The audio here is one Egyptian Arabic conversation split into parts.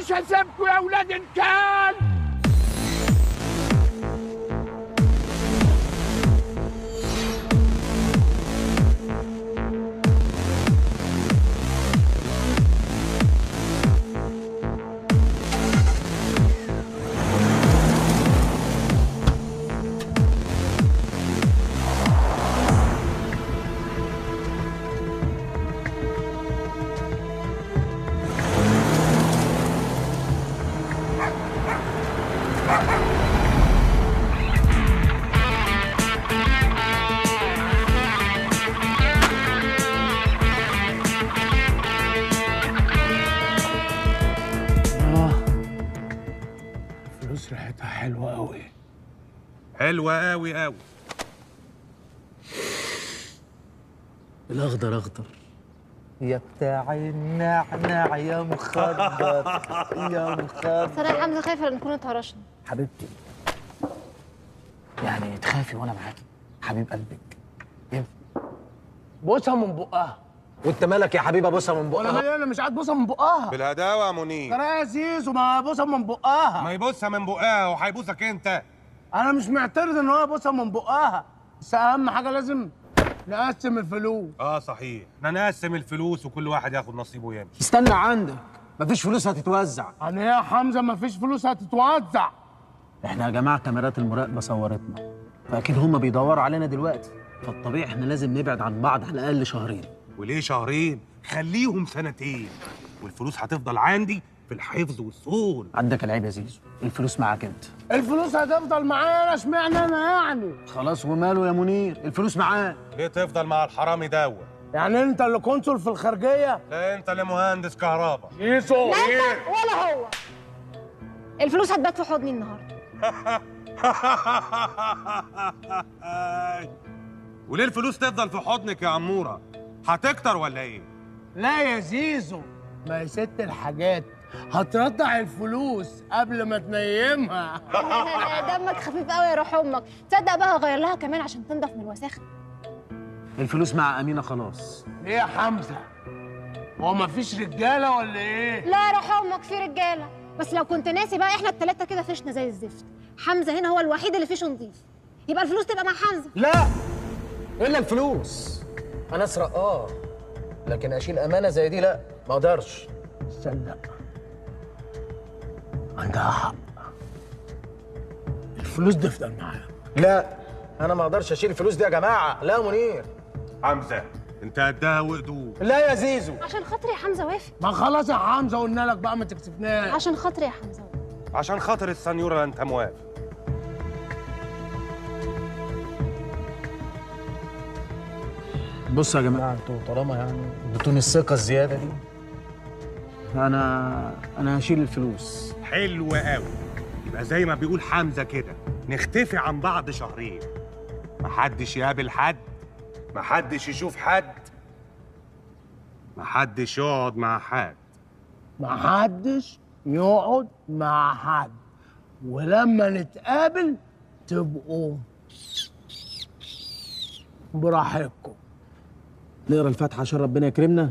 مش هسيبكوا يا ولاد الكلب فلوس ريحتها حلوة قوي حلوة قوي قوي الاخضر اخضر يا بتاع النعناع يا مخدر يا مخدر بس انا يا حمزه خايفه نكون اتهرشنا حبيبتي يعني تخافي وانا معاكي حبيب قلبك ينفع بوسها من بقها وانت مالك يا حبيبه بوسها من ولا بقها مالي انا مش عايز بوسها من بقها بالهداوة يا منير ترى يا زيزو ما بوسها من بقها ما يبصها من بقها وهيبوسك انت انا مش معترض ان هو يبوسها من بقها بس اهم حاجه لازم نقسم الفلوس اه صحيح احنا نقسم الفلوس وكل واحد ياخد نصيبه ويمشي استنى عندك مفيش فلوس هتتوزع يعني ايه يا حمزه ما فيش فلوس هتتوزع احنا يا جماعه كاميرات المراقبه صورتنا فاكيد هم بيدوروا علينا دلوقتي فالطبيعي احنا لازم نبعد عن بعض على الاقل شهرين وليه شهرين خليهم سنتين والفلوس هتفضل عندي في الحفظ والصون عندك العيب يا زيزو الفلوس معاك انت الفلوس هتفضل معايا انا اشمعنى انا يعني خلاص وماله يا منير الفلوس معاه ليه تفضل مع الحرامي دوت يعني انت اللي كونسول في الخارجيه لا انت اللي مهندس كهرباء يسو لا انت ولا هو الفلوس هتبات في حضني النهارده وليه الفلوس تفضل في حضنك يا عمورة هتكتر ولا ايه لا يا زيزو ما هي ست الحاجات هترضع الفلوس قبل ما تنيمها دمك خفيف قوي يا روح امك تصدق بقى هغير لها كمان عشان تنضف من الوساخه الفلوس مع امينه خلاص ايه يا حمزه هو ما فيش رجاله ولا ايه لا يا روح امك في رجاله بس لو كنت ناسي بقى احنا التلاته كده فشنا زي الزفت حمزه هنا هو الوحيد اللي فيشه نضيف يبقى الفلوس تبقى مع حمزه لا الا الفلوس انا اسرق اه لكن اشيل امانه زي دي لا ما اقدرش تصدق عندها حق الفلوس تفضل معايا لا انا ما اقدرش اشيل الفلوس دي يا جماعه لا يا منير حمزة انت قدها وقدود لا يا زيزو عشان خاطري يا حمزه وافق ما خلاص يا حمزه قلنا لك بقى ما تكسفناش عشان خاطري يا حمزه وافق. عشان خاطر السنيورة انت موافق بصوا يا جماعه انتوا طالما يعني اديتوني الثقه الزياده دي انا انا هشيل الفلوس حلو قوي يبقى زي ما بيقول حمزة كده نختفي عن بعض شهرين محدش يقابل حد محدش يشوف حد محدش يقعد مع حد ما حدش يقعد مع حد ولما نتقابل تبقوا براحتكم نقرا الفاتحه عشان ربنا يكرمنا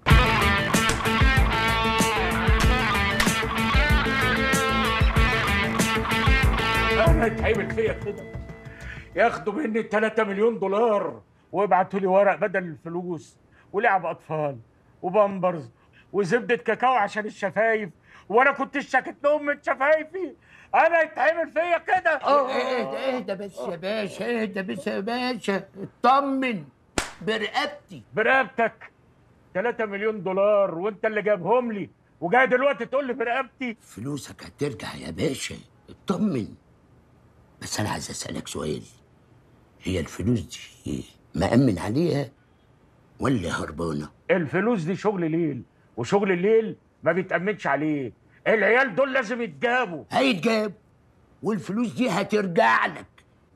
انا اتعمل فيا كده ياخدوا مني 3 مليون دولار ويبعتوا لي ورق بدل الفلوس ولعب اطفال وبامبرز وزبده كاكاو عشان الشفايف وانا كنت اشتكيت لهم من شفايفي انا اتعمل فيا كده اهدى اهدى بس يا باشا اهدى بس يا باشا اطمن برقبتي برقبتك 3 مليون دولار وانت اللي جايبهم لي وجاي دلوقتي تقول لي برقبتي فلوسك هترجع يا باشا اطمن بس انا عايز اسالك سؤال هي الفلوس دي مأمن عليها ولا هربانه الفلوس دي شغل ليل وشغل الليل ما بيتأمنش عليه العيال دول لازم يتجابوا هيتجاب والفلوس دي هترجع لك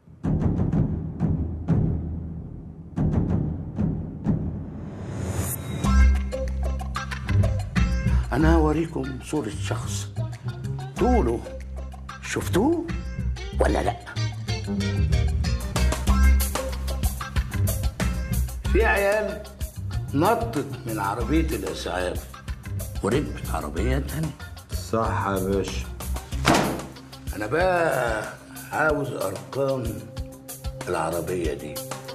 انا هوريكم صورة شخص تقولوا شفتوه ولا لا في عيال نطت من عربية الإسعاف وركبت عربية تانية صح يا باشا انا بقى عاوز ارقام العربيه دي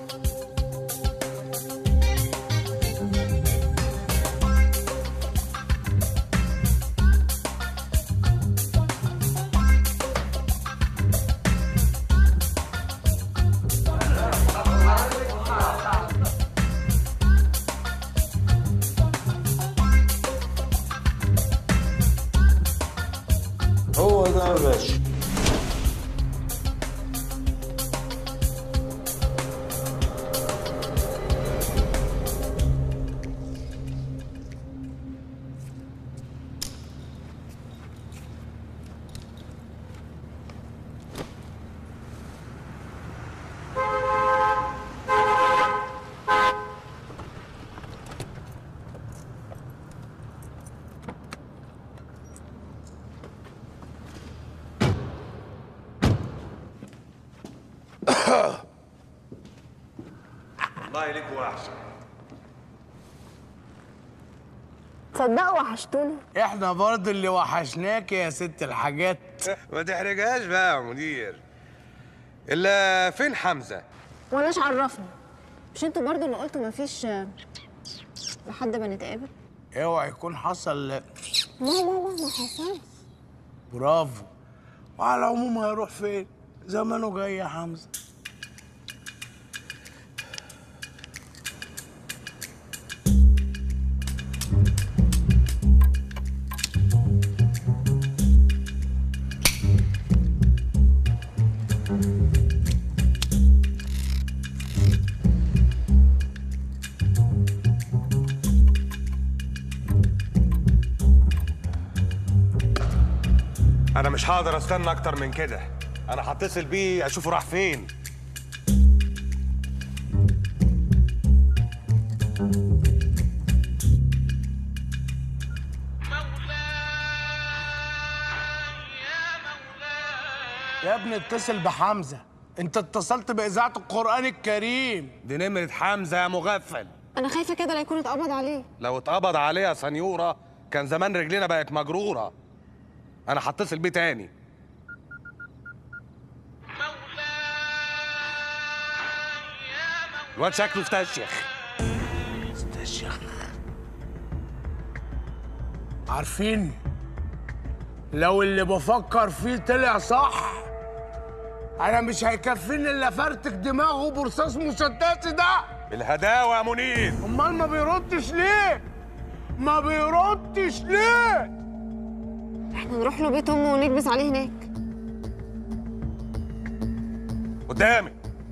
هو ده يا باشا والله ليك وحش تصدقوا وحشتوني احنا برضه اللي وحشناك يا ست الحاجات ما تحرجهاش بقى يا مدير الا فين حمزه ولاش عرفني مش انتوا برضو اللي قلتوا مفيش آه، لحد ما نتقابل اوعى يكون حصل لا لا لا ما حصلش برافو وعلى العموم هيروح فين زمانه جاي يا حمزه انا مش هقدر استنى اكتر من كده انا هتصل بيه اشوفه راح فين يا ابني اتصل بحمزه انت اتصلت باذاعه القران الكريم دي نمرة حمزة يا مغفل انا خايفه كده لا يكون اتقبض عليه لو اتقبض عليها سنيورة كان زمان رجلينا بقت مجرورة أنا هتصل بيه تاني الواد شكله استشيخ استشيخ عارفين لو اللي بفكر فيه طلع صح انا مش هيكفيني الا فرتك دماغه برصاص مسدس ده بالهداوة يا منير امال ما بيردش ليه ما بيردش ليه احنا نروح له بيت امه ونكبس عليه هناك قدامي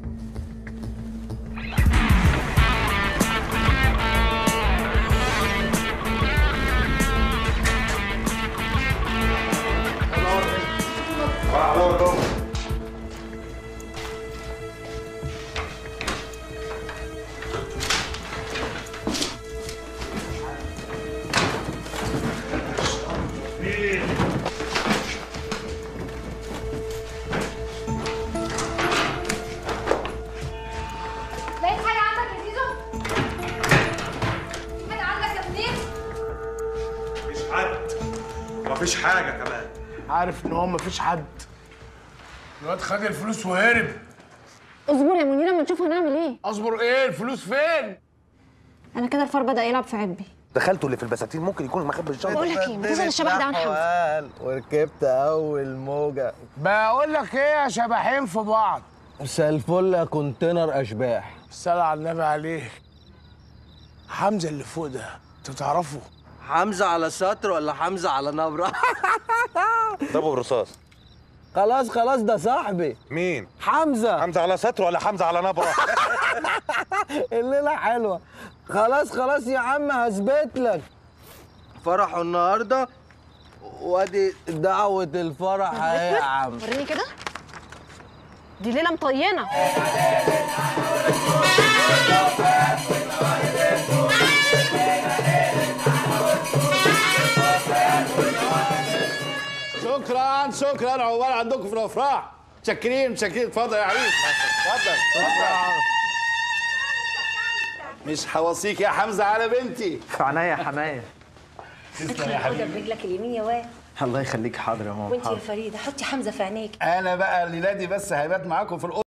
لقيت حاجة عندك يا زيزو؟ في حاجة عندك يا منير؟ مفيش حد مفيش حاجة كمان عارف ان هو مفيش حد الواد خد الفلوس وهرب اصبر يا منير اما نشوف هنعمل ايه اصبر ايه الفلوس فين انا كده الفار بدا يلعب في عبي دخلته اللي في البساتين ممكن يكون مخبي الشنطة بقول لك ايه ما تسال الشبح ده عن حمزه وركبت اول موجه بقول لك ايه يا شبحين في بعض مساء الفل يا كونتينر اشباح الصلاة على النبي عليه حمزة اللي فوق ده انتوا تعرفوا حمزه على سطر ولا حمزه على نبره ضربه بالرصاص خلاص خلاص ده صاحبي مين؟ حمزه حمزة على ستر ولا حمزة على نبرة؟ الليله حلوه خلاص خلاص يا عم هثبت لك فرحه النهارده وادي دعوه الفرح اهي يا عم وريني كده دي ليله مطينه شكرا شكرا عقبال عندكم في الافراح متشكرين متشكرين اتفضل يا عريس اتفضل اتفضل مش هوصيك يا حمزه على بنتي في عينيا يا حمايه تسلم يا حبيبي برجلك اليمين يا واد الله يخليك حاضر يا ماما وانت يا حاضر. فريده حطي حمزه في عينيك انا بقى الليله دي بس هيبات معاكم في الاوضه